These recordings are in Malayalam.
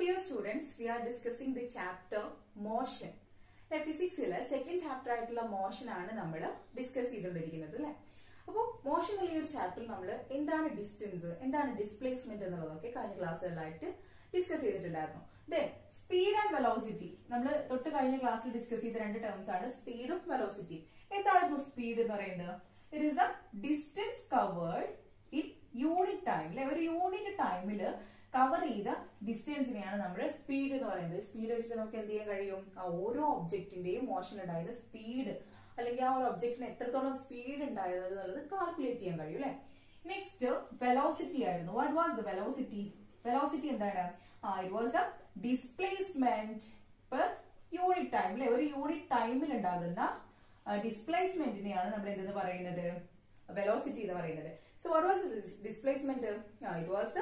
Dear students, we are discussing the chapter motion. ഫിസിക്സിലെ സെക്കൻഡ് ചാപ്റ്റർ ആയിട്ടുള്ള മോഷൻ ആണ് നമ്മൾ ഡിസ്കസ് ചെയ്തുകൊണ്ടിരിക്കുന്നത് അല്ലെ അപ്പോൾ മോഷൻ എന്നുള്ള ഈ ഒരു ചാപ്റ്ററിൽ നമ്മൾ എന്താണ് ഡിസ്റ്റൻസ് എന്താണ് ഡിസ്പ്ലേസ്മെന്റ് എന്നുള്ളതൊക്കെ കഴിഞ്ഞ ക്ലാസ്സുകളിലായിട്ട് ഡിസ്കസ് ചെയ്തിട്ടുണ്ടായിരുന്നു ദെൻ സ്പീഡ് ആൻഡ് വെലോസിറ്റി നമ്മൾ തൊട്ട് കഴിഞ്ഞ ക്ലാസ്സിൽ ഡിസ്കസ് ചെയ്ത രണ്ട് ടേംസ് ആണ് സ്പീഡും വെലോസിറ്റിയും എന്തായിരുന്നു സ്പീഡ് എന്ന് പറയുന്നത് it is a distance covered in unit time അല്ലെ ഒരു യൂണിറ്റ് ടൈമില് കവർ ചെയ്ത ഡിസ്റ്റൻസിനെയാണ് നമ്മൾ സ്പീഡ് എന്ന് പറയുന്നത് സ്പീഡ് വെച്ചിട്ട് നമുക്ക് എന്ത് ചെയ്യാൻ കഴിയും ആ ഓരോ ഒബ്ജക്റ്റിന്റെയും മോഷൻ ഉണ്ടായത് സ്പീഡ് അല്ലെങ്കിൽ ആ ഒരു ഒബ്ജക്റ്റിന് എത്രത്തോളം സ്പീഡ് ഉണ്ടായത് എന്നുള്ളത് കാൽക്കുലേറ്റ് ചെയ്യാൻ കഴിയും അല്ലെ നെക്സ്റ്റ് വെലോസിറ്റി ആയിരുന്നു what was the velocity velocity എന്താണ് ആ it was the displacement per unit time അല്ലെ ഒരു യൂണിറ്റ് ടൈമിൽ ഉണ്ടാകുന്ന ഡിസ്പ്ലേസ്മെന്റിനെയാണ് നമ്മൾ എന്തെന്ന് പറയുന്നത് വെലോസിറ്റി എന്ന് പറയുന്നത് so what was displacement it was the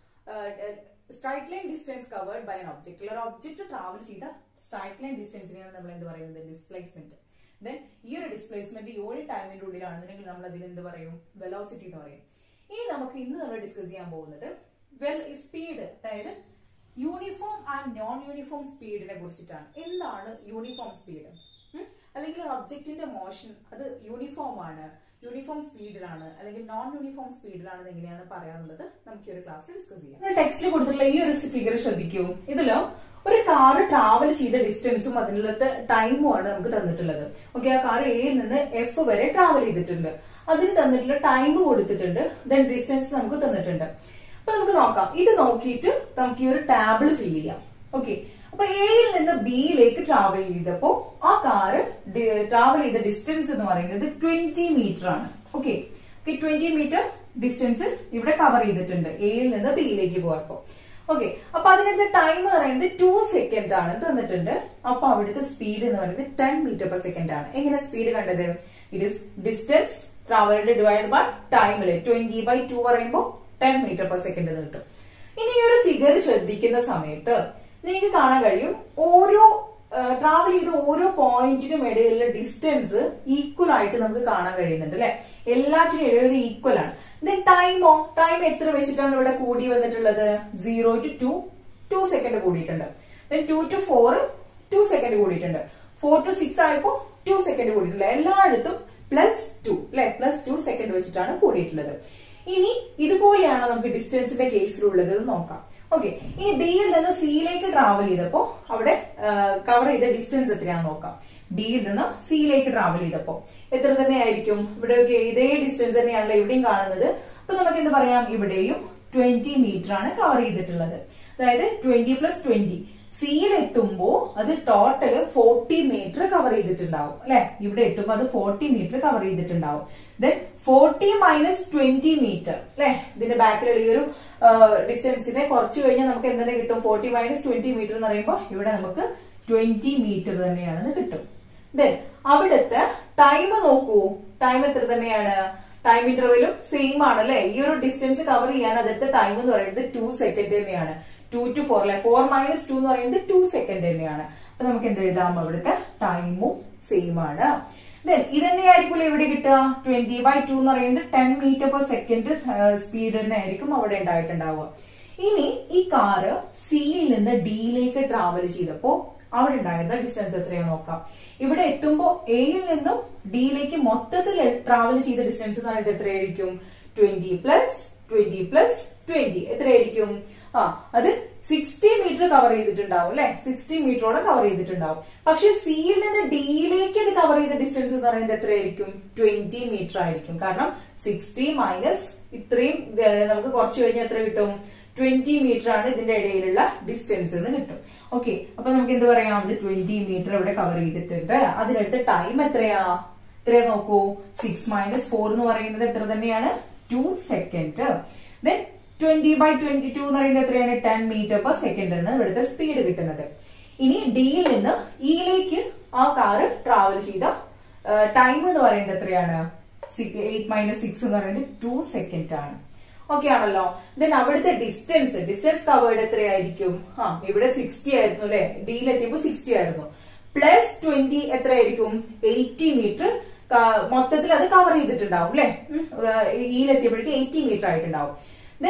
straight line distance covered by an object ഒരു ഒബ്ജക്ട് ട്രാവൽ ചെയ്ത സ്ട്രൈറ്റ് ലൈൻ ഡിസ്റ്റൻസിനെയാണ് നമ്മൾ എന്ത് പറയുന്നത് ഡിസ്പ്ലേസ്മെന്റ് ദെൻ ഈ ഒരു ഡിസ്പ്ലേസ്മെന്റ് യൂണിറ്റ് ടൈമിന്റെ ഉള്ളിലാണെന്നുണ്ടെങ്കിൽ നമ്മൾ അതിന് എന്ത് പറയും വെലോസിറ്റി എന്ന് പറയും ഇനി നമുക്ക് ഇന്ന് നമ്മൾ ഡിസ്കസ് ചെയ്യാൻ പോകുന്നത് വെൽ സ്പീഡ് അതായത് യൂണിഫോം ആൻഡ് നോൺ യൂണിഫോം സ്പീഡിനെ കുറിച്ചിട്ടാണ് എന്താണ് യൂണിഫോം സ്പീഡ് അല്ലെങ്കിൽ ഒരു ഒബ്ജക്റ്റിന്റെ മോഷൻ അത് യൂണിഫോം ആണ് യൂണിഫോം സ്പീഡിലാണ് അല്ലെങ്കിൽ നോൺ യൂണിഫോം സ്പീഡിലാണെന്ന് എങ്ങനെയാണ് പറയാനുള്ളത് നമുക്ക് ഈ ഒരു ക്ലാസ്സിൽ ഡിസ്കസ് ചെയ്യാം ടെക്സ്റ്റിൽ കൊടുത്തിട്ടുള്ള ഈ ഒരു ഫിഗർ ശ്രദ്ധിക്കൂ ഇതില് ഒരു കാറ് ട്രാവൽ ചെയ്ത ഡിസ്റ്റൻസും അതിനുള്ള ടൈമും ആണ് നമുക്ക് തന്നിട്ടുള്ളത് ഓക്കെ ആ കാർ എയിൽ നിന്ന് എഫ് വരെ ട്രാവൽ ചെയ്തിട്ടുണ്ട് അതിന് തന്നിട്ടുള്ള ടൈം കൊടുത്തിട്ടുണ്ട് ദെൻ ഡിസ്റ്റൻസ് നമുക്ക് തന്നിട്ടുണ്ട് അപ്പൊ നമുക്ക് നോക്കാം ഇത് നോക്കിയിട്ട് നമുക്ക് ഈ ഒരു ടാബിൾ ഫിൽ ചെയ്യാം ഓക്കെ അപ്പൊ എയിൽ നിന്ന് ബിയിലേക്ക് ട്രാവൽ ചെയ്തപ്പോ ആ കാറ് ട്രാവൽ ചെയ്ത ഡിസ്റ്റൻസ് എന്ന് പറയുന്നത് ട്വന്റി മീറ്റർ ആണ് okay okay twenty metre distance ഇവിടെ കവർ ചെയ്തിട്ടുണ്ട് എയിൽ നിന്ന് ബിയിലേക്ക് പോയപ്പോ ഓക്കെ അപ്പൊ അതിനടുത്ത ടൈം എന്ന് പറയുന്നത് ടു സെക്കൻഡ് ആണ് തന്നിട്ടുണ്ട് അപ്പൊ അവിടുത്തെ സ്പീഡ് എന്ന് പറയുന്നത് ടെൻ മീറ്റർ പെർ സെക്കൻഡ് ആണ് എങ്ങനെ സ്പീഡ് കണ്ടത് it is distance travelled divide by ടൈമില് ട്വന്റി ബൈ ടു പറയുമ്പോൾ ടെൻ മീറ്റർ പെർ സെക്കൻഡ് എന്ന് കിട്ടും ഇനി ഈ ഒരു ഫിഗർ ശ്രദ്ധിക്കുന്ന സമയത്ത് നിങ്ങൾക്ക് കാണാൻ കഴിയും ഓരോ ട്രാവൽ ചെയ്ത ഓരോ പോയിന്റിനും ഇടയിലുള്ള ഡിസ്റ്റൻസ് ഈക്വൽ ആയിട്ട് നമുക്ക് കാണാൻ കഴിയുന്നുണ്ട് അല്ലെ എല്ലാറ്റിനും ഇടയിൽ ഈക്വൽ ആണ് ദെൻ ടൈമോ ടൈം എത്ര വെച്ചിട്ടാണ് ഇവിടെ കൂടി വന്നിട്ടുള്ളത് zero to two two second കൂടിയിട്ടുണ്ട് then two to four two second കൂടിയിട്ടുണ്ട് ഫോർ ടു സിക്സ് ആയപ്പോ ടു സെക്കൻഡ് കൂടിയിട്ടുണ്ട് എല്ലായിടത്തും പ്ലസ് ടു അല്ലെ പ്ലസ് ടു സെക്കൻഡ് വെച്ചിട്ടാണ് കൂടിയിട്ടുള്ളത് ഇനി ഇതുപോലെയാണ് നമുക്ക് ഡിസ്റ്റൻസിന്റെ കേസിലുള്ളത് നോക്കാം ഓക്കെ ഇനി ബിയിൽ നിന്ന് സിയിലേക്ക് ട്രാവൽ ചെയ്തപ്പോ അവിടെ കവർ ചെയ്ത ഡിസ്റ്റൻസ് എത്രയാണെന്ന് നോക്കാം ബിയിൽ നിന്ന് സിയിലേക്ക് ട്രാവൽ ചെയ്തപ്പോ എത്ര തന്നെ ആയിരിക്കും ഇവിടെ ഇതേ ഡിസ്റ്റൻസ് തന്നെയാണല്ലോ ഇവിടെയും കാണുന്നത് അപ്പൊ നമുക്ക് എന്ത് പറയാം ഇവിടെയും ട്വന്റി മീറ്റർ ആണ് കവർ ചെയ്തിട്ടുള്ളത് അതായത് ട്വന്റി പ്ലസ് ട്വന്റി സിയിൽ എത്തുമ്പോ അത് ടോട്ടല് ഫോർട്ടി മീറ്റർ കവർ ചെയ്തിട്ടുണ്ടാവും അല്ലെ ഇവിടെ എത്തുമ്പോ അത് ഫോർട്ടി മീറ്റർ കവർ ചെയ്തിട്ടുണ്ടാവും then forty minus twenty metre അല്ലെ ഇതിന്റെ ബാക്കിലുള്ള ഈ ഒരു ഡിസ്റ്റൻസിനെ കുറച്ച് കഴിഞ്ഞാൽ നമുക്ക് എന്തെങ്കിലും കിട്ടും ഫോർട്ടി മൈനസ് ട്വന്റി മീറ്റർ എന്ന് പറയുമ്പോൾ ഇവിടെ നമുക്ക് ട്വന്റി മീറ്റർ തന്നെയാണെന്ന് കിട്ടും ദെൻ അവിടുത്തെ ടൈം നോക്കൂ ടൈം എത്ര തന്നെയാണ് ടൈം ഇന്റർവെലും സെയിം ആണ് അല്ലെ ഈ ഒരു ഡിസ്റ്റൻസ് കവർ ചെയ്യാൻ അതെടുത്ത ടൈം എന്ന് പറയുന്നത് ടു സെക്കൻഡ് തന്നെയാണ് ടു ടു ഫോർ അല്ലെ ഫോർ മൈനസ് ടു എന്ന് പറയുന്നത് ടു സെക്കൻഡ് തന്നെയാണ് അപ്പൊ നമുക്ക് എന്ത് എഴുതാം അവിടുത്തെ ടൈമും സെയിം ആണ് ദെൻ ഇതന്നെയായിരിക്കും ഇവിടെ കിട്ടുക ട്വന്റി ബൈ ടു എന്ന് പറയുന്നത് ten metre per second speed തന്നെ ആയിരിക്കും അവിടെ ഉണ്ടായിട്ടുണ്ടാവുക ഇനി ഈ കാറ് സിയിൽ നിന്ന് ഡിയിലേക്ക് ട്രാവൽ ചെയ്തപ്പോ അവിടെ ഉണ്ടായിരുന്ന ഡിസ്റ്റൻസ് എത്രയാ നോക്കാം ഇവിടെ എത്തുമ്പോ എയിൽ നിന്നും ഡിയിലേക്ക് മൊത്തത്തിൽ ട്രാവൽ ചെയ്ത ഡിസ്റ്റൻസ് എന്ന് പറയുന്നത് എത്രയായിരിക്കും twenty plus twenty plus twenty എത്രയായിരിക്കും ആ അത് സിക്സ്റ്റി മീറ്റർ കവർ ചെയ്തിട്ടുണ്ടാവും അല്ലെ സിക്സ്റ്റി മീറ്ററോളം കവർ ചെയ്തിട്ടുണ്ടാവും പക്ഷെ സിയിൽ നിന്ന് ഡിയിലേക്ക് ഇത് കവർ ചെയ്ത ഡിസ്റ്റൻസ് എന്ന് പറയുന്നത് എത്രയായിരിക്കും ട്വന്റി മീറ്റർ ആയിരിക്കും കാരണം സിക്സ്റ്റി മൈനസ് ഇത്രയും നമുക്ക് കുറച്ച് കഴിഞ്ഞാൽ എത്ര കിട്ടും ട്വന്റി മീറ്റർ ആണ് ഇതിന്റെ ഇടയിലുള്ള ഡിസ്റ്റൻസ് എന്ന് കിട്ടും ഓക്കെ അപ്പൊ നമുക്ക് എന്ത് പറയാം ഇത് ട്വന്റി മീറ്റർ ഇവിടെ കവർ ചെയ്തിട്ടുണ്ട് അതിനടുത്ത് ടൈം എത്രയാ എത്രയാ നോക്കൂ സിക്സ് മൈനസ് ഫോർ എന്ന് പറയുന്നത് എത്ര തന്നെയാണ് two second then twenty by twenty two എന്ന് പറയുന്നത് എത്രയാണ് ടെൻ മീറ്റർ പെർ സെക്കൻഡ് ആണ് ഇവിടുത്തെ സ്പീഡ് കിട്ടുന്നത് ഇനി ഡിയിൽ നിന്ന് ഇയിലേക്ക് ആ കാറ് ട്രാവൽ ചെയ്ത ടൈം എന്ന് പറയുന്നത് എത്രയാണ് എയ്റ്റ് മൈനസ് സിക്സ് എന്ന് പറയുന്നത് ടു സെക്കൻഡ് ആണ് ഓക്കെ ആണല്ലോ ദെൻ അവിടുത്തെ ഡിസ്റ്റൻസ് ഡിസ്റ്റൻസ് കവേർഡ് എത്രയായിരിക്കും ആ ഇവിടെ സിക്സ്റ്റി ആയിരുന്നു അല്ലെ ഡിയിലെത്തിയപ്പോ സിക്സ്റ്റി ആയിരുന്നു പ്ലസ് ട്വന്റി എത്രയായിരിക്കും എയ്റ്റി മീറ്റർ മൊത്തത്തിൽ അത് കവർ ചെയ്തിട്ടുണ്ടാവും അല്ലെ ഇയിലെത്തിയപ്പോഴേക്ക് എയ്റ്റി മീറ്റർ ആയിട്ടുണ്ടാവും ദെൻ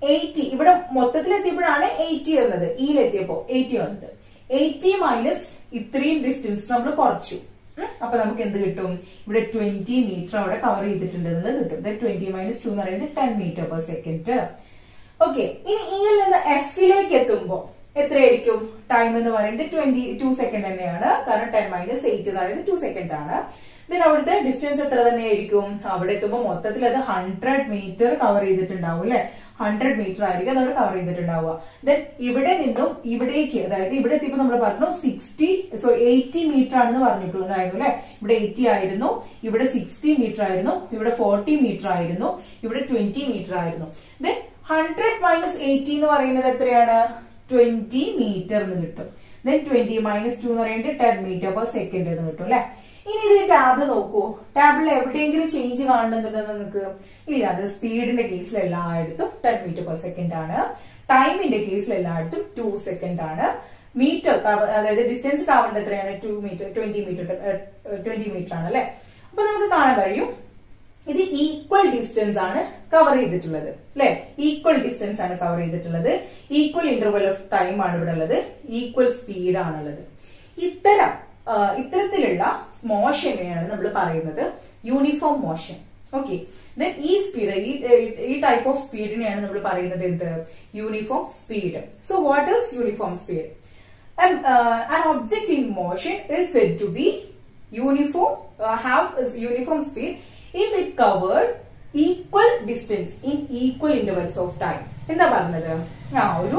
എയ്റ്റി ഇവിടെ മൊത്തത്തിൽ എത്തിയപ്പോഴാണ് എയ്റ്റി വന്നത് ഇയിലെത്തിയപ്പോ എയ്റ്റി വന്നത് എയ്റ്റി മൈനസ് ഇത്രയും ഡിസ്റ്റൻസ് നമ്മൾ കുറച്ചു ഉം. അപ്പൊ നമുക്ക് എന്ത് കിട്ടും ഇവിടെ ട്വന്റി മീറ്റർ അവിടെ കവർ ചെയ്തിട്ടുണ്ട് എന്നത് കിട്ടും ട്വന്റി മൈനസ് ടു എന്ന് പറയുന്നത് ten metre per second okay ഇനി ഇയിൽ നിന്ന് എഫിലേക്ക് എത്തുമ്പോ എത്രയായിരിക്കും ടൈം എന്ന് പറയുന്നത് ട്വന്റി ടു സെക്കൻഡ് തന്നെയാണ് കാരണം ടെൻ മൈനസ് എയ്റ്റ് എന്ന് പറയുന്നത് ടു സെക്കൻഡ് ആണ് ദെൻ അവിടുത്തെ ഡിസ്റ്റൻസ് എത്ര തന്നെയായിരിക്കും അവിടെ എത്തുമ്പോൾ മൊത്തത്തിൽ അത് ഹൺഡ്രഡ് മീറ്റർ കവർ ചെയ്തിട്ടുണ്ടാവും അല്ലെ ഹൺഡ്രഡ് മീറ്റർ ആയിരിക്കും അതവിടെ കവർ ചെയ്തിട്ടുണ്ടാവുക ദെൻ ഇവിടെ നിന്നും ഇവിടേക്ക് അതായത് ഇവിടെ എത്തിയപ്പോൾ നമ്മൾ പറഞ്ഞു സിക്സ്റ്റി സോ എയ്റ്റി മീറ്റർ ആണെന്ന് പറഞ്ഞിട്ടുണ്ടായിരുന്നു അല്ലെ ഇവിടെ എയ്റ്റി ആയിരുന്നു ഇവിടെ സിക്സ്റ്റി മീറ്റർ ആയിരുന്നു ഇവിടെ ഫോർട്ടി മീറ്റർ ആയിരുന്നു ഇവിടെ ട്വന്റി മീറ്റർ ആയിരുന്നു ദെൻ ഹൺഡ്രഡ് മൈനസ് എയ്റ്റി എന്ന് പറയുന്നത് എത്രയാണ് ട്വന്റി മീറ്റർ എന്ന് കിട്ടും ദെൻ ട്വന്റി മൈനസ് ടു എന്ന് പറയുന്നത് ടെൻ മീറ്റർ പെർ സെക്കൻഡ് എന്ന് കിട്ടും അല്ലെ ഇനി ഇത് ടാബിൾ നോക്കൂ ടാബിളിൽ എവിടെയെങ്കിലും ചേഞ്ച് കാണുന്നുണ്ടോ നിങ്ങൾക്ക് ഇല്ല അത് സ്പീഡിന്റെ കേസിൽ എല്ലായിടത്തും ടെൻ മീറ്റർ പെർ സെക്കൻഡ് ആണ് ടൈമിന്റെ കേസിൽ എല്ലായിടത്തും ടു സെക്കൻഡ് ആണ് മീറ്റർ അതായത് ഡിസ്റ്റൻസ് കവറിന്റെ എത്രയാണ് two metre twenty metre twenty metre ആണ് അല്ലെ അപ്പൊ നമുക്ക് കാണാൻ കഴിയും ഇത് ഈക്വൽ ഡിസ്റ്റൻസ് ആണ് കവർ ചെയ്തിട്ടുള്ളത് അല്ലെ ഈക്വൽ ഡിസ്റ്റൻസ് ആണ് കവർ ചെയ്തിട്ടുള്ളത് ഈക്വൽ ഇന്റർവൽ ഓഫ് ടൈം ആണ് ഇവിടെ ഉള്ളത് ഈക്വൽ സ്പീഡ് ആണുള്ളത് ഇത്തരം ആ, ഇത്തരത്തിലുള്ള മോഷനെയാണ് നമ്മൾ പറയുന്നത് യൂണിഫോം മോഷൻ ഓക്കെ ദെൻ ഈ സ്പീഡ് ഈ ഈ ടൈപ്പ് ഓഫ് സ്പീഡിനെയാണ് നമ്മൾ പറയുന്നത് എന്ത് uniform speed so what is uniform speed an, uh, an object in motion is said to be uniform uh, have is uniform speed if it covered equal distance in equal intervals of time എന്താ പറഞ്ഞത് ആ ഒരു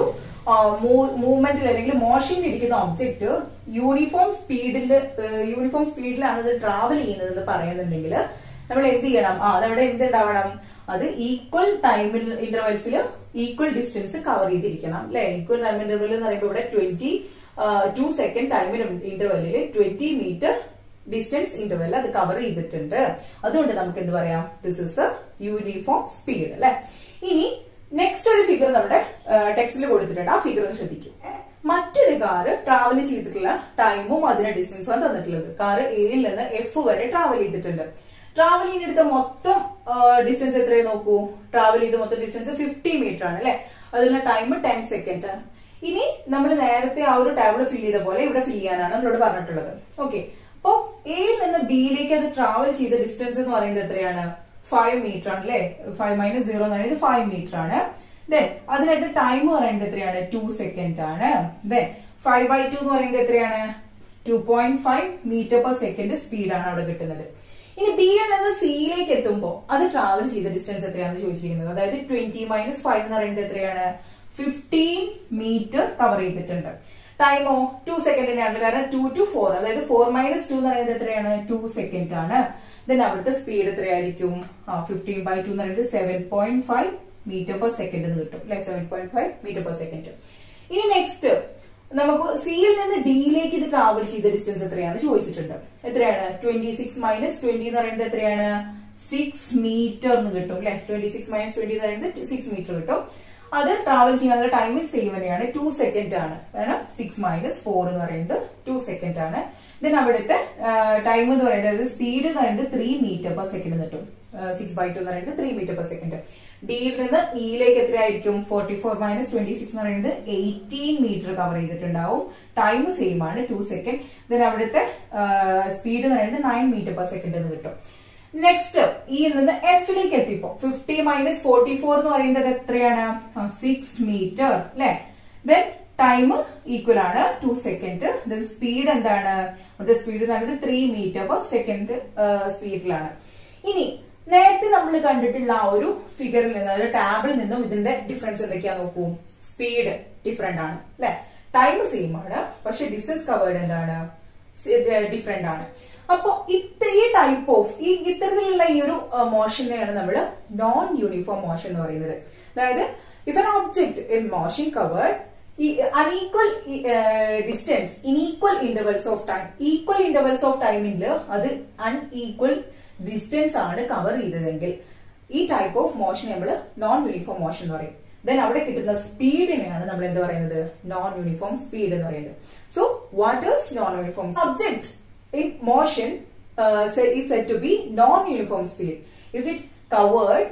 മൂവ്മെന്റിൽ അല്ലെങ്കിൽ മോഷനിൽ ഇരിക്കുന്ന ഒബ്ജക്റ്റ് യൂണിഫോം സ്പീഡിൽ യൂണിഫോം സ്പീഡിലാണ് അത് ട്രാവൽ ചെയ്യുന്നത് എന്ന് പറയുന്നുണ്ടെങ്കിൽ നമ്മൾ എന്ത് ചെയ്യണം ആ അതവിടെ എന്തുണ്ടാവണം അത് ഈക്വൽ ടൈമിൽ ഇന്റർവെൽസിൽ ഈക്വൽ ഡിസ്റ്റൻസ് കവർ ചെയ്തിരിക്കണം അല്ലെ ഈക്വൽ ടൈം ഇന്റർവെൽ എന്ന് പറയുമ്പോൾ ഇവിടെ ട്വന്റി ടു സെക്കൻഡ് ടൈമിൽ ഇന്റർവെല്ലിൽ ട്വന്റി മീറ്റർ ഡിസ്റ്റൻസ് ഇന്റർവെൽ അത് കവർ ചെയ്തിട്ടുണ്ട് അതുകൊണ്ട് നമുക്ക് എന്ത് പറയാം this is a uniform speed അല്ലെ ഇനി നെക്സ്റ്റ് ഒരു ഫിഗർ നമ്മുടെ ടെക്സ്റ്റിൽ കൊടുത്തിട്ടുണ്ട് ആ ഫിഗർ ഒന്ന് ശ്രദ്ധിക്കും മറ്റൊരു കാറ് ട്രാവൽ ചെയ്തിട്ടുള്ള ടൈമും അതിന്റെ ഡിസ്റ്റൻസും ആണ് തന്നിട്ടുള്ളത് കാറ് എയിൽ നിന്ന് എഫ് വരെ ട്രാവൽ ചെയ്തിട്ടുണ്ട് ട്രാവൽ ചെയ്തെടുത്ത മൊത്തം ഡിസ്റ്റൻസ് എത്രയും നോക്കൂ ട്രാവൽ ചെയ്ത മൊത്തം ഡിസ്റ്റൻസ് ഫിഫ്റ്റി മീറ്റർ ആണ് അല്ലെ അതിനുള്ള ടൈം ടെൻ സെക്കൻഡ് ആണ് ഇനി നമ്മൾ നേരത്തെ ആ ഒരു ടേബിൾ ഫിൽ ചെയ്ത പോലെ ഇവിടെ ഫിൽ ചെയ്യാനാണ് നമ്മളോട് പറഞ്ഞിട്ടുള്ളത് ഓക്കെ അപ്പോ എയിൽ നിന്ന് ബിയിലേക്ക് അത് ട്രാവൽ ചെയ്ത ഡിസ്റ്റൻസ് എന്ന് പറയുന്നത് എത്രയാണ് ഫൈവ് മീറ്റർ ആണ് അല്ലെ ഫൈവ് മൈനസ് സീറോ എന്ന് പറയുന്നത് ഫൈവ് മീറ്റർ ആണ് ദെൻ അതിനായിട്ട് ടൈം പറയുന്നത് എത്രയാണ് ടു സെക്കൻഡ് ആണ് ദെൻ ഫൈവ് ബൈ ടു എന്ന് പറയുന്നത് എത്രയാണ് two point five metre per second സ്പീഡാണ് അവിടെ കിട്ടുന്നത് ഇനി ബി യിൽ നിന്ന് സിയിലേക്ക് എത്തുമ്പോൾ അത് ട്രാവൽ ചെയ്ത ഡിസ്റ്റൻസ് എത്രയാണെന്ന് ചോദിച്ചിരിക്കുന്നത് അതായത് ട്വന്റി മൈനസ് ഫൈവ് എന്ന് പറയുന്നത് എത്രയാണ് ഫിഫ്റ്റീൻ മീറ്റർ കവർ ചെയ്തിട്ടുണ്ട് ടൈമോ ടു സെക്കൻഡിനാണ് കാരണം ടു ടു ഫോർ അതായത് ഫോർ മൈനസ് ടു എന്ന് പറയുന്നത് എത്രയാണ് ടു സെക്കൻഡ് ആണ് ദെൻ അവിടുത്തെ സ്പീഡ് എത്രയായിരിക്കും ഫിഫ്റ്റീൻ ബൈ ടു എന്ന് പറയുന്നത് seven point five metre per second എന്ന് കിട്ടും അല്ലെ seven point five metre per second ഇനി നെക്സ്റ്റ് നമുക്ക് സിയിൽ നിന്ന് ഡിയിലേക്ക് ഇത് ട്രാവൽ ചെയ്ത ഡിസ്റ്റൻസ് എത്രയാണെന്ന് ചോദിച്ചിട്ടുണ്ട് എത്രയാണ് ട്വന്റി സിക്സ് മൈനസ് ട്വന്റി എന്ന് പറയുന്നത് എത്രയാണ് സിക്സ് മീറ്റർ എന്ന് കിട്ടും അല്ലെ ട്വന്റി സിക്സ് മൈനസ് ട്വന്റി എന്ന് പറയുന്നത് സിക്സ് മീറ്റർ കിട്ടും അത് ട്രാവൽ ചെയ്യാനുള്ള ടൈം സെയിം തന്നെയാണ് ടു സെക്കൻഡ് ആണ് കാരണം സിക്സ് മൈനസ് ഫോർ എന്ന് പറയുന്നത് ടു സെക്കൻഡ് ആണ് ദെൻ അവിടുത്തെ ടൈം എന്ന് പറയുന്നത് സ്പീഡ് എന്ന് പറയുന്നത് ത്രീ മീറ്റർ പെർ സെക്കൻഡ് കിട്ടും സിക്സ് ബൈ ടു എന്ന് പറയുന്നത് ത്രീ മീറ്റർ പെർ സെക്കൻഡ് ഡിയിൽ നിന്ന് ഇയിലേക്ക് എത്രയായിരിക്കും forty four minus twenty six എന്ന് പറയുന്നത് എയ്റ്റീൻ മീറ്റർ കവർ ചെയ്തിട്ടുണ്ടാവും ടൈം സെയിം ആണ് ടു സെക്കൻഡ് ദെൻ അവിടുത്തെ സ്പീഡ് എന്ന് പറയുന്നത് നയൻ മീറ്റർ പെർ സെക്കൻഡ് എന്ന് കിട്ടും നെക്സ്റ്റ് ഇയിൽ നിന്ന് എഫിലേക്ക് എത്തിപ്പോ ഫിഫ്റ്റി മൈനസ് ഫോർട്ടി ഫോർ എന്ന് പറയുന്നത് എത്രയാണ് സിക്സ് മീറ്റർ അല്ലെ ദെൻ ടൈം ഈക്വൽ ആണ് ടു സെക്കൻഡ് ദെൻ സ്പീഡ് എന്താണ് അവിടുത്തെ സ്പീഡ് എന്ന് പറയുന്നത് ത്രീ മീറ്റർ പെർ സെക്കൻഡ് സ്പീഡിലാണ് ഇനി നേരത്തെ നമ്മൾ കണ്ടിട്ടുള്ള ആ ഒരു ഫിഗറിൽ നിന്ന് അതായത് ടാബിൽ നിന്നും ഇതിന്റെ ഡിഫറൻസ് എന്തൊക്കെയാ നോക്കൂ സ്പീഡ് ഡിഫറെന്റ് ആണ് അല്ലെ ടൈം സെയിം ആണ് പക്ഷെ ഡിസ്റ്റൻസ് കവേർഡ് എന്താണ് ഡിഫറെന്റ് ആണ് അപ്പൊ ഇത്ര ഈ ടൈപ്പ് ഓഫ് ഈ ഇത്തരത്തിലുള്ള ഈ ഒരു മോഷനെയാണ് നമ്മൾ നോൺ യൂണിഫോം മോഷൻ എന്ന് പറയുന്നത് അതായത് if an object in motion covered ഈ unequal distance in equal intervals of time equal intervals of ടൈമിൽ അത് അൺഈക്വൽ ഡിസ്റ്റൻസ് ആണ് കവർ ചെയ്തതെങ്കിൽ ഈ ടൈപ്പ് ഓഫ് മോഷൻ നമ്മൾ നോൺ യൂണിഫോം മോഷൻ എന്ന് പറയും ദെൻ അവിടെ കിട്ടുന്ന സ്പീഡിനെയാണ് നമ്മൾ എന്ത് പറയുന്നത് നോൺ യൂണിഫോം സ്പീഡ് എന്ന് പറയുന്നത് so what is non uniform subject in motion uh, say, is said to be non-uniform speed if it covered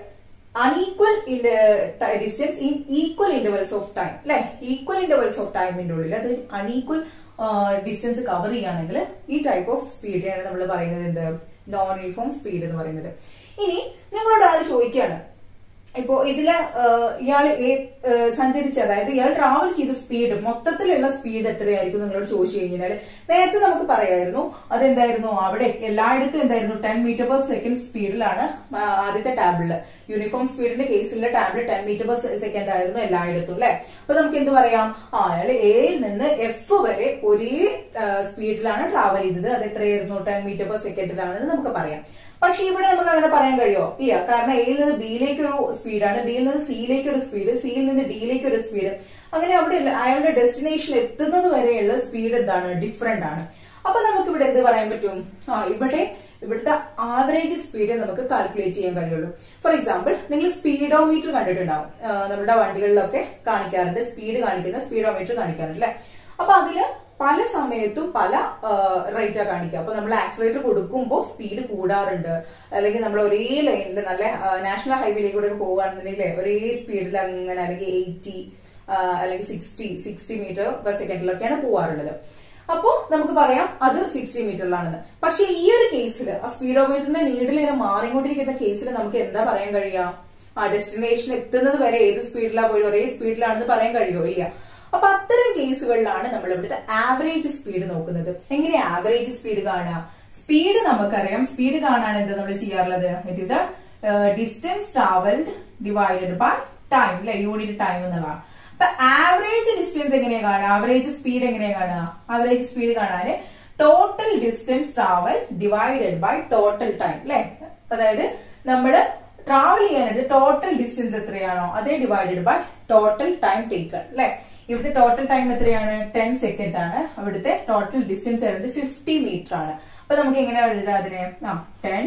unequal distance in equal intervals of time അല്ലെ ഈക്വൽ ഇന്റർവൽസ് ഓഫ് ടൈമിന്റെ ഉള്ളിൽ അത് അൺഈക്വൽ ഡിസ്റ്റൻസ് കവർ ചെയ്യുകയാണെങ്കിൽ ഈ ടൈപ്പ് ഓഫ് സ്പീഡിനാണ് നമ്മൾ പറയുന്നത് എന്ത് നോൺ യൂണിഫോം സ്പീഡ് എന്ന് പറയുന്നത് ഇനി നിങ്ങളോട് ആൾ ചോദിക്കുകയാണ് ഇപ്പോ ഇതില് ഇയാൾ സഞ്ചരിച്ച അതായത് ഇയാൾ ട്രാവൽ ചെയ്ത സ്പീഡ് മൊത്തത്തിലുള്ള സ്പീഡ് എത്രയായിരിക്കും നിങ്ങളോട് ചോദിച്ചു കഴിഞ്ഞാൽ നേരത്തെ നമുക്ക് പറയായിരുന്നു അതെന്തായിരുന്നു അവിടെ എല്ലായിടത്തും എന്തായിരുന്നു ടെൻ മീറ്റർ പെർ സെക്കൻഡ് സ്പീഡിലാണ് ആദ്യത്തെ ടാബിളില് യൂണിഫോം സ്പീഡിന്റെ കേസിലെ table ten metre per second ആയിരുന്നു എല്ലായിടത്തും അല്ലെ അപ്പൊ നമുക്ക് എന്ത് പറയാം ആ അയാൾ എയിൽ നിന്ന് എഫ് വരെ ഒരേ സ്പീഡിലാണ് ട്രാവൽ ചെയ്തത് അത് എത്രയായിരുന്നു ടെൻ മീറ്റർ പെർ സെക്കൻഡിലാണെന്ന് നമുക്ക് പറയാം പക്ഷെ ഇവിടെ നമുക്ക് അങ്ങനെ പറയാൻ കഴിയുമോ ഇല്ല കാരണം എയിൽ നിന്ന് ബിയിലേക്ക് ഒരു സ്പീഡാണ് ബിയിൽ നിന്ന് സിയിലേക്ക് ഒരു സ്പീഡ് സിയിൽ നിന്ന് ഡിയിലേക്ക് ഒരു സ്പീഡ് അങ്ങനെ അവിടെ അയാളുടെ ഡെസ്റ്റിനേഷൻ എത്തുന്നത് വരെയുള്ള സ്പീഡ് എന്താണ് ഡിഫറെന്റ് ആണ് അപ്പൊ നമുക്ക് ഇവിടെ എന്ത് പറയാൻ പറ്റും ആ ഇവിടെ ഇവിടുത്തെ ആവറേജ് സ്പീഡ് നമുക്ക് കാൽക്കുലേറ്റ് ചെയ്യാൻ കഴിയുള്ളൂ ഫോർ എക്സാമ്പിൾ നിങ്ങൾ സ്പീഡോമീറ്റർ കണ്ടിട്ടുണ്ടാവും നമ്മുടെ വണ്ടികളിലൊക്കെ കാണിക്കാറുണ്ട് സ്പീഡ് കാണിക്കുന്ന സ്പീഡോമീറ്റർ കാണിക്കാറുണ്ട് അല്ലെ അപ്പൊ അതില് പല സമയത്തും പല റേറ്റാ കാണിക്കുക അപ്പൊ നമ്മൾ ആക്സിലേറ്റർ കൊടുക്കുമ്പോൾ സ്പീഡ് കൂടാറുണ്ട് അല്ലെങ്കിൽ നമ്മൾ ഒരേ ലൈനിൽ നല്ല നാഷണൽ ഹൈവേയിലേക്ക് കൂടെ പോകുകയാണെന്നുണ്ടെങ്കിൽ ഒരേ സ്പീഡിൽ അങ്ങനെ അല്ലെങ്കിൽ എയ്റ്റി അല്ലെങ്കിൽ സിക്സ്റ്റി സിക്സ്റ്റി മീറ്റർ പെർ സെക്കൻഡിലൊക്കെയാണ് പോവാറുള്ളത് അപ്പോൾ നമുക്ക് പറയാം അത് സിക്സ്റ്റി മീറ്ററിലാണെന്ന് പക്ഷെ ഈ ഒരു കേസിൽ ആ സ്പീഡോമീറ്ററിന്റെ നീഡിൽ ഇങ്ങനെ മാറിക്കൊണ്ടിരിക്കുന്ന കേസിൽ നമുക്ക് എന്താ പറയാൻ കഴിയുക ആ ഡെസ്റ്റിനേഷൻ എത്തുന്നത് വരെ ഏത് സ്പീഡിലാണ് പോയി ഒരേ സ്പീഡിലാണെന്ന് പറയാൻ കഴിയുമോ ഇല്ല അപ്പൊ അത്തരം കേസുകളിലാണ് നമ്മൾ ഇവിടുത്തെ ആവറേജ് സ്പീഡ് നോക്കുന്നത് എങ്ങനെ ആവറേജ് സ്പീഡ് കാണുക സ്പീഡ് നമുക്കറിയാം സ്പീഡ് കാണാൻ എന്താ നമ്മൾ ചെയ്യാറുള്ളത് it is a distance travelled divided by time അല്ലെ യൂണിറ്റ് ടൈം എന്നുള്ളതാണ് അപ്പൊ ആവറേജ് ഡിസ്റ്റൻസ് എങ്ങനെയാ കാണുക ആവറേജ് സ്പീഡ് എങ്ങനെയാ കാണുക ആവറേജ് സ്പീഡ് കാണാന് total distance travel divided by total time അല്ലെ അതായത് നമ്മള് ട്രാവൽ ചെയ്യാനായിട്ട് ടോട്ടൽ ഡിസ്റ്റൻസ് എത്രയാണോ അതേ divided by total time taken അല്ലെ ഇവിടുത്തെ ടോട്ടൽ ടൈം എത്രയാണ് ടെൻ സെക്കൻഡ് ആണ് അവിടുത്തെ ടോട്ടൽ ഡിസ്റ്റൻസ് വരുന്നത് ഫിഫ്റ്റി മീറ്റർ ആണ് അപ്പൊ നമുക്ക് എങ്ങനെ എഴുതാം അതിനെ ആ ടെൻ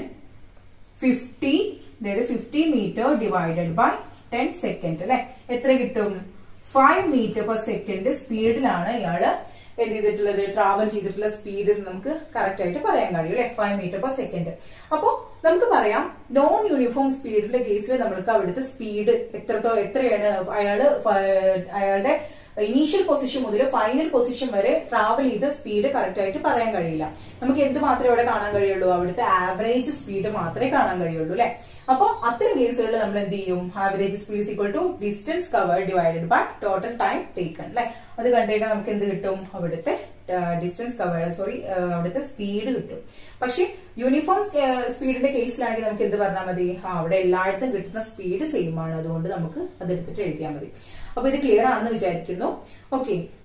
ഫിഫ്റ്റി അതായത് fifty metre divided by ten second അല്ലെ എത്ര കിട്ടും ഫൈവ് മീറ്റർ പെർ സെക്കൻഡ് സ്പീഡിലാണ് ഇയാള് എന്ത് ചെയ്തിട്ടുള്ളത് ട്രാവൽ ചെയ്തിട്ടുള്ള സ്പീഡ് നമുക്ക് കറക്റ്റ് ആയിട്ട് പറയാൻ കഴിയും അല്ലെ ഫൈവ് മീറ്റർ പെർ സെക്കൻഡ് അപ്പോ നമുക്ക് പറയാം നോൺ യൂണിഫോം സ്പീഡിന്റെ കേസിൽ നമ്മൾക്ക് അവിടുത്തെ സ്പീഡ് എത്രത്തോ എത്രയാണ് അയാള് അയാളുടെ ഇനീഷ്യൽ പൊസിഷൻ മുതൽ ഫൈനൽ പൊസിഷൻ വരെ ട്രാവൽ ചെയ്ത സ്പീഡ് കറക്റ്റ് ആയിട്ട് പറയാൻ കഴിയില്ല നമുക്ക് എന്ത് മാത്രമേ അവിടെ കാണാൻ കഴിയുള്ളൂ അവിടുത്തെ ആവറേജ് സ്പീഡ് മാത്രമേ കാണാൻ കഴിയുള്ളൂ അല്ലെ അപ്പൊ അത്തരം കേസുകളിൽ നമ്മൾ എന്ത് ചെയ്യും average speed equal to distance cover divided by total time taken അല്ലെ അത് കണ്ടുകഴിഞ്ഞാൽ നമുക്ക് എന്ത് കിട്ടും അവിടുത്തെ ഡിസ്റ്റൻസ് കവർ സോറി അവിടുത്തെ സ്പീഡ് കിട്ടും പക്ഷെ യൂണിഫോം സ്പീഡിന്റെ കേസിലാണെങ്കിൽ നമുക്ക് എന്ത് പറഞ്ഞാൽ മതി ആ അവിടെ എല്ലായിടത്തും കിട്ടുന്ന സ്പീഡ് സെയിം ആണ് അതുകൊണ്ട് നമുക്ക് അതെടുത്തിട്ട് എഴുതിയാൽ മതി അപ്പൊ ഇത് ക്ലിയർ ആണെന്ന് വിചാരിക്കുന്നു ഓക്കെ